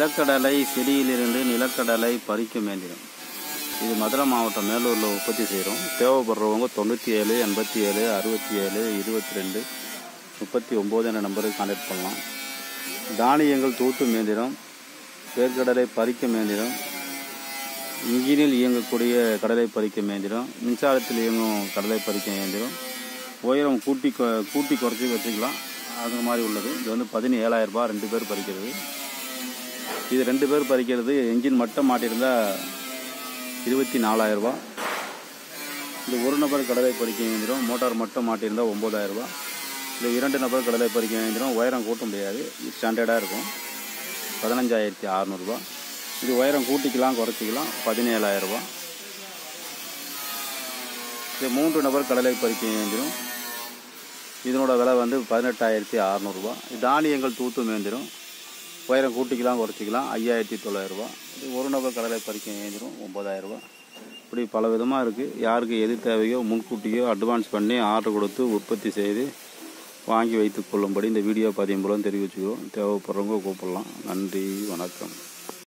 நிலக்கடலை செடியிலிருந்து நிலக்கடலை பறிக்கும் இயந்திரம் இது மதுரை மாவட்டம் மேலூரில் உற்பத்தி செய்கிறோம் தேவைப்படுறவங்க தொண்ணூற்றி ஏழு எண்பத்தி ஏழு அறுபத்தி ஏழு இருபத்தி ரெண்டு முப்பத்தி ஒம்பது என்ற நம்பருக்கு கான்டாக்ட் பண்ணலாம் தானியங்கள் தூத்தும் இயந்திரம் வேர்க்கடலை பறிக்கும் இயந்திரம் இன்ஜினில் இயங்கக்கூடிய கடலை பறிக்கும் இயந்திரம் மின்சாரத்தில் இயங்கும் கடலை பறிக்கும் இயந்திரம் உயரம் கூட்டி கொ- கூட்டி குறைச்சி வச்சுக்கலாம் அது மாதிரி உள்ளது இது வந்து பதினேழாயிரம் ரூபாய் ரெண்டு பேர் பறிக்கிறது இது ரெண்டு பேர் பறிக்கிறது என்ஜின் மட்டும் மாட்டியிருந்தா இருபத்தி நாலாயிரம் ரூபாய் இந்த ஒரு நபர் கடலை பறிக்க இயந்திரம் மோட்டார் மட்டும் மாட்டியிருந்தால் ஒம்பதாயிரம் ரூபாய் இந்த இரண்டு நபர் கடலை பறிக்க இயந்திரம் உயரம் கூட்ட முடியாது இது ஸ்டாண்டர்டாக இருக்கும் பதினஞ்சாயிரத்தி அறநூறுபா இது உயரம் கூட்டிக்கலாம் குறைச்சிக்கலாம் பதினேழாயிரம் ரூபாய் இது மூன்று நபர் கடலை பறிக்க இயந்திரம் இதனோட விலை வந்து பதினெட்டாயிரத்தி அறநூறுபா தானியங்கள் தூத்தும் இயந்திரம் உயரம் கூட்டிக்கலாம் குறைச்சிக்கலாம் ஐயாயிரத்தி தொள்ளாயிரரூபா இது ஒரு நபர் கடலை பறிக்க இயந்திரம் ஒம்பதாயிரரூபா இப்படி பல விதமாக இருக்குது யாருக்கு எது தேவையோ முன்கூட்டியோ அட்வான்ஸ் பண்ணி ஆர்டர் கொடுத்து உற்பத்தி செய்து வாங்கி வைத்துக் கொள்ளும்படி இந்த வீடியோ பதியம் மூலம் தெரிவிச்சுக்கிறோம் தேவைப்படுறவங்க கூப்பிடலாம் நன்றி வணக்கம்